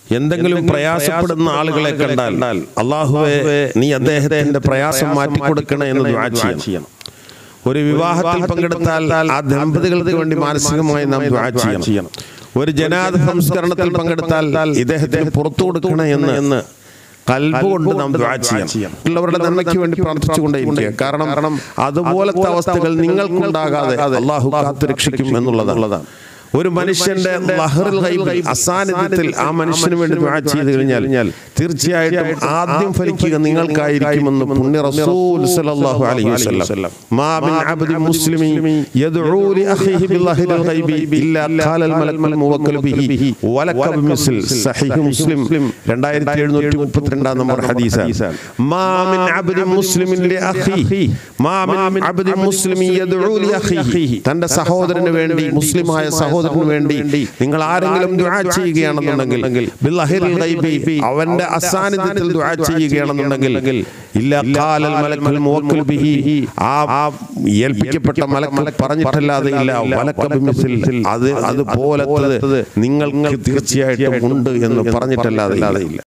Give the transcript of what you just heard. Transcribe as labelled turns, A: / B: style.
A: എന്തെങ്കിലും പ്രയാസപ്പെടുന്ന ആളുകളെ കണ്ടാൽ അള്ളാഹുവെ നീ അദ്ദേഹത്തിന്റെ പ്രയാസം മാറ്റിക്കൊടുക്കണേ എന്ന് ദുആ ചെയ്യണം ഒരു വിവാഹത്തിൽ പങ്കെടുത്താൽ ആ ദമ്പതികൾക്ക് വേണ്ടി മാനസികമായി നാം ദുആ ചെയ്യണം ഒരു ജനാദ സംസ്കരണത്തിൽ പങ്കെടുത്താൽ ഇദ്ദേഹത്തിന് പുറത്തു കൊടുക്കണേ എന്ന് എന്ന് കൽബ് കൊണ്ട് നാം ദുആ ചെയ്യണം ഉള്ളവരുടെ നന്മയ്ക്ക് വേണ്ടി പ്രാർത്ഥിച്ചുകൊണ്ടേയിരിക്കുക കാരണം കാരണം അതുപോലത്തെ അവസ്ഥകൾ നിങ്ങൾക്കുണ്ടാകാതെ അള്ളാഹു കാത്തു രക്ഷിക്കും എന്നുള്ളതാണ് ഒരു മനുഷ്യന്റെ ലഹറുൽ ഗൈബിൽ അസാന്നിധ്യത്തിൽ ആ മനുഷ്യന് വേണ്ടി ദുആ ചെയ്തു കഴിഞ്ഞാൽ തീർച്ചയായിട്ടും ആദ്യം ഫലിക്കുക നിങ്ങൾക്കായിരിക്കുമെന്ന് പുണ്യ റസൂൽ സല്ലല്ലാഹു അലൈഹി വസല്ലം മാ മിൻ അബ്ദി മുസ്ലിമി യദ്ഉ ലി അഖീഹി ബിൽ ലഹറുൽ ഗൈബി ഇല്ലാ ഖാലൽ മലക്കുൽ മുവക്കൽ ബിഹി വലക ബിമിസ്ൽ സഹീഹ് മുസ്ലിം 2732 നമ്പർ ഹദീസ് മാ മിൻ അബ്ദി മുസ്ലിമിൻ ലി അഖീഹി മാ മിൻ അബ്ദി മുസ്ലിമി യദ്ഉ ലി അഖീഹി തന്റെ സഹോദരന് വേണ്ടി മുസ്ലിമായ സഹോദരന് വേണ്ടി നിങ്ങൾ ആരെങ്കിലും ദുആ ചെയ്യുകയാണെന്നുണ്ടെങ്കിൽ ബില്ലഹിൽ ഗൈബി അവന്റെ അസാന്നിധ്യത്തിൽ ദുആ ചെയ്യുകയാണെന്നുണ്ടെങ്കിൽ ഇല്ല ഖാലൽ മലക്കുൽ മുവക്കൽ ബിഹി ആ ആ ഏൽപ്പിക്കപ്പെട്ട മലക്ക് പറഞ്ഞിട്ടല്ലാതെ ഇല്ല വലക്ക ബിമിസിൽ അത് അതുപോലത്തത് നിങ്ങൾക്ക് തീർച്ചയായിട്ടും ഉണ്ട് എന്ന് പറഞ്ഞിട്ടല്ലാതെ ഇല്ല